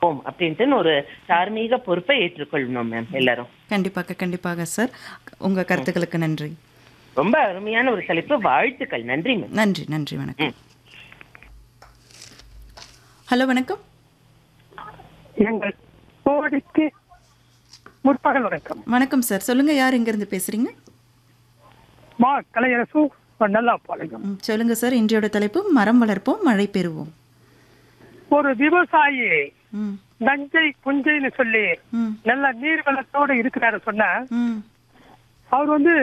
ஓம் அப்படின்ட்டு ஒரு தார்மீக பொறுப்பை ஏற்றுக்கொள்ளணும் மேம் எல்லாரும் கண்டிப்பாக கண்டிப்பாக சார் உங்க கருத்துக்களுக்கு நன்றி ரொம்ப அருமையான ஒரு தலைப்பு வாழ்த்துக்கள் நன்றி மேம் நன்றி நன்றி வணக்கம் ம். ஹலோ வணக்கம் எங்கள் கோடிக்கு முற்பகல் வணக்கம் வணக்கம் சார் சொல்லுங்க யார் இருந்து பேசுறீங்க மா கலையரசு நல்லா பாளையம் ம், சொல்லுங்க சார் இன்றையோட தலைப்பு மரம் வளர்ப்போம் மழை பெறுவோம் ஒரு விவசாயி ம் நஞ்சை புஞ்சைன்னு சொல்லி ம் நல்ல நீர் வளத்தோட இருக்கிறாரு சொன்னா ம் அவர் வந்து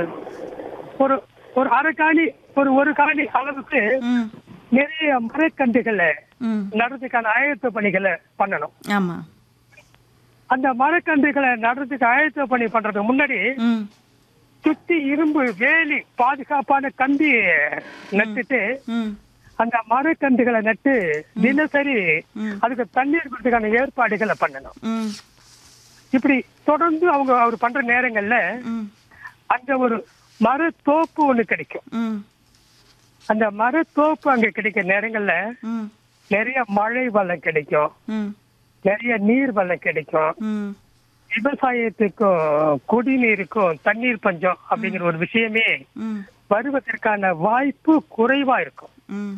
ஒரு ஒரு அரை காணி ஒரு ஒரு காணி அளவுக்கு ம் நிறைய மரக்கன்றுகளை ம் நடுறதுக்கான ஆயத்த பணிகளை பண்ணணும் ஆமா அந்த மரக்கன்றுகளை நடுறதுக்கு ஆயத்த பணி பண்றதுக்கு முன்னாடி ம் சுத்தி இரும்பு வேலி பாதுகாப்பான கம்பி நட்டுட்டு ம் அந்த மரக்கன்றுகளை நட்டு தினசரி ம். அதுக்கு தண்ணீர் கொடுத்ததுக்கான ஏற்பாடுகளை பண்ணணும் ம் இப்படி தொடர்ந்து அவங்க அவர் பண்ற நேரங்கள்ல ம் அங்க ஒரு மரத்தோப்பு ஒண்ணு கிடைக்கும் ம் அந்த மரத்தோப்பு அங்க கிடைக்கிற நேரங்கள்ல ம் நிறைய மழை வளம் கிடைக்கும் ம் நிறைய நீர் வளம் கிடைக்கும் ம் விவசாயத்துக்கும் குடிநீருக்கும் தண்ணீர் பஞ்சம் அப்படிங்கிற ஒரு விஷயமே ம் வருவதற்கான வாய்ப்பு குறைவா இருக்கும் ம்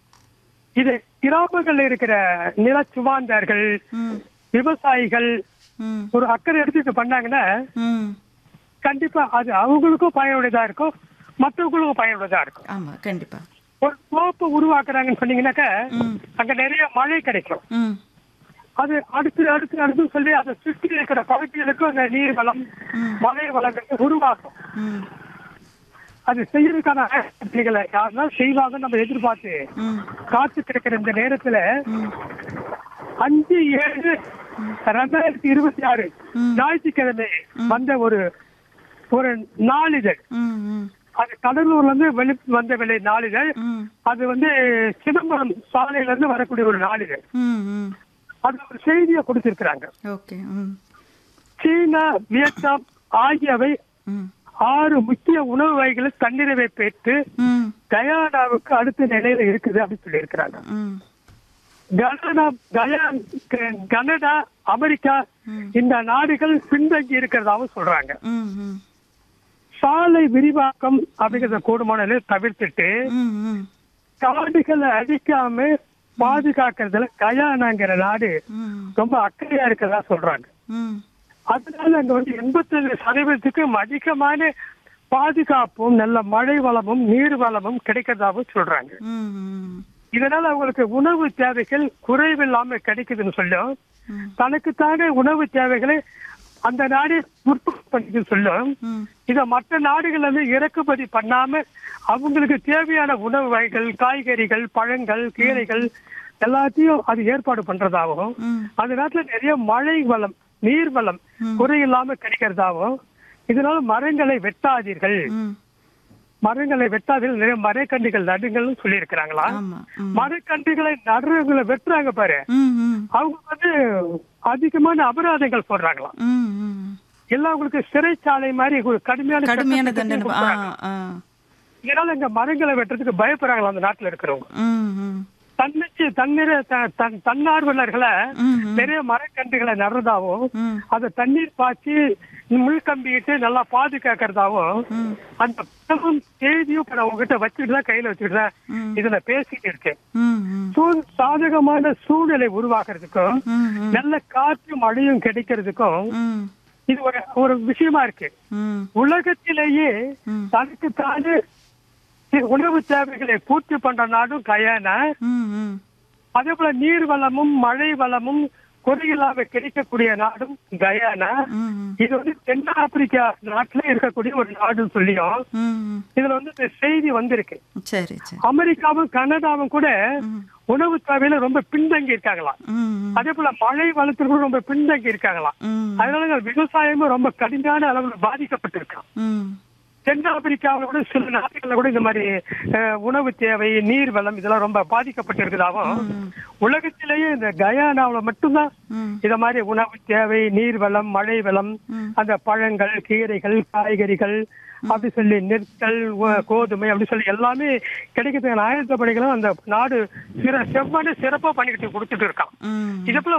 இது கிராமங்கள்ல இருக்கிற நிலச்சுவாந்தார்கள் ம் விவசாயிகள் ம் ஒரு அக்கறை எடுத்துட்டு பண்ணாங்கன்னா ம் கண்டிப்பா அது அவங்களுக்கும் பயனுள்ளதா இருக்கும் மற்றவங்களுக்கும் பயனுள்ளதா இருக்கும் ஆமா கண்டிப்பா ஒரு தோப்பு உருவாக்குறாங்கன்னு சொன்னீங்கன்னாக்க ம் அங்க நிறைய மழை கிடைக்கும் ம் அது அடுத்து அடுத்து அடுத்து சொல்லி அதை சுற்றி இருக்கிற பகுதிகளுக்கும் அந்த நீர் வளம் மழை வளங்கள் உருவாகும் ம் அது செய்யறதுக்கான ஆக்டிவிட்டிகளை யாருன்னா செய்வாங்கன்னு நம்ம எதிர்பார்த்து ம் காத்து கிடக்கிற இந்த நேரத்துல ம் அஞ்சு ஏழு ரெண்டாயிரத்தி இருபத்தி ஆறு ம். ஞாயிற்றுக்கிழமை வந்த ஒரு ஒரு நாளிதழ் ம் ம் அது கடலூர்ல இருந்து வெளி வந்த விலை நாளிதழ் ம் அது வந்து சிதம்பரம் சாலையில இருந்து வரக்கூடிய ஒரு நாளிதழ் ம் ம் அது ஒரு செய்தியை கொடுத்திருக்கிறாங்க ஓகே ம் சீனா வியட்நாம் ஆகியவை ம் ஆறு முக்கிய உணவு வகைகளை தன்னிறைவை பெற்று ம் கயானாவுக்கு அடுத்த நிலையில இருக்குது அப்படின்னு சொல்லியிருக்கிறாங்க ம் கனடா கயா க- கனடா அமெரிக்கா ம். இந்த நாடுகள் பின்தங்கி இருக்கிறதாவும் சொல்றாங்க ம் ம் சாலை விரிவாக்கம் அப்படிங்கறத கூடுமான அளவு தவிர்த்துட்டு ம் ம் காடுகளை அழிக்காம பாதுகாக்கிறதுல கயானாங்கிற நாடு ம் ரொம்ப அக்கறையா இருக்கிறதா சொல்றாங்க ம் அதனால அங்க வந்து எண்பத்தேழு சதவீதத்துக்கும் அதிகமான பாதுகாப்பும் நல்ல மழை வளமும் நீர் வளமும் கிடைக்கிறதாவும் சொல்றாங்க ம் ம் இதனால அவங்களுக்கு உணவு தேவைகள் குறைவில்லாம கிடைக்குதுன்னு சொல்லும் ம். தனக்குத்தானே உணவு தேவைகளை அந்த நாடு உற்பத்தி பண்ணிக்க சொல்லும் ம் இத மற்ற நாடுகள் வந்து இறக்குமதி பண்ணாம அவங்களுக்கு தேவையான உணவு வகைகள் காய்கறிகள் பழங்கள் கீரைகள் எல்லாத்தையும் அது ஏற்பாடு பண்றதாகவும் ம் அந்த நாட்டுல நிறைய மழை வளம் நீர் வளம் குறையில்லாம கிடைக்கிறதாகவும் இதனால மரங்களை வெட்டாதீர்கள் ம் மரங்களை வெட்டாதீர்கள் நிறைய மரக்கன்றுகள் நடுங்கள்னு சொல்லி இருக்கிறாங்களா ஆமா ம் மரக்கன்றுகளை நடுறவங்களை வெட்டுறாங்க பாரு ம் ம் அவங்க வந்து அதிகமான அபராதங்கள் போடுறாங்களாம் ம் ம் எல்லாம் உங்களுக்கு சிறைச்சாலை மாதிரி ஒரு கடுமையான கடுமையான சட்டத்தை தண்டனை ஆ கொடுக்குறாங்க. ஆ இதனால இங்க மரங்களை வெட்டுறதுக்கு பயப்படுறாங்களா அந்த நாட்டுல இருக்கிறவங்க ம் ம் தன்னிச்சு தன்னிற த- தன் தன்னார்வலர்களை ம் ம் நிறைய மரக்கன்றுகளை நடுறதாவும் ம் அதை தண்ணீர் பாய்ச்சி முள்கம்பிட்டு நல்லா பாதுகாக்கிறதாவும் ம் அந்த புத்தகம் செய்தியும் இப்ப நான் உங்ககிட்ட வச்சுட்டு தான் கையில வச்சுட்டு தான் ம். இதுல பேசிட்டு இருக்கேன் ம் ம் சூழ் சாதகமான சூழ்நிலை உருவாக்குறதுக்கும் ம் ம் நல்ல காற்று மழையும் கிடைக்கிறதுக்கும் ம் இது ஒரு ஒரு விஷயமா இருக்கு ம் உலகத்திலேயே ம். தனக்கு தானே உணவு தேவைகளை பூர்த்தி பண்ற நாடும் கயானா ம் ம் அதே போல நீர் வளமும் மழை வளமும் குறையில்லாம கிடைக்கக்கூடிய நாடும் கயானா ம் ம் இது வந்து தென் ஆப்பிரிக்கா நாட்டுல இருக்கக்கூடிய ஒரு நாடுன்னு சொல்லியும் ம் ம் இதுல வந்து இந்த செய்தி வந்திருக்கு சரி சரி அமெரிக்காவும் கனடாவும் கூட ம் உணவு தேவையில ரொம்ப பின்தங்கி இருக்காங்களாம் ம் ம் அதே போல மழை வளத்துல கூட ரொம்ப பின்தங்கி இருக்காங்களாம் ம் அதனால இங்க விவசாயமும் ரொம்ப கடுமையான அளவுல பாதிக்கப்பட்டிருக்கான் ம் தென் ஆப்பிரிக்காவில் கூட சில நாடுகள்ல கூட இந்த மாதிரி அஹ், உணவு தேவை நீர் வளம் இதெல்லாம் ரொம்ப பாதிக்கப்பட்டிருக்குதாகவும் உலகத்திலேயே இந்த கயானாவுல மட்டும்தான் ம் இத மாதிரி உணவு தேவை நீர் வளம் மழை வளம் ம். அந்த பழங்கள் கீரைகள் காய்கறிகள் அப்படி சொல்லி நெற்கள் உ- கோதுமை அப்படி சொல்லி எல்லாமே கிடைக்கிறதுக்கான ஆயத்த பணிகளும் அந்த நாடு சிற செவ்வனே சிறப்பா பண்ணிக்கிட்டு கொடுத்துட்டு இருக்கான் ம் இதே போல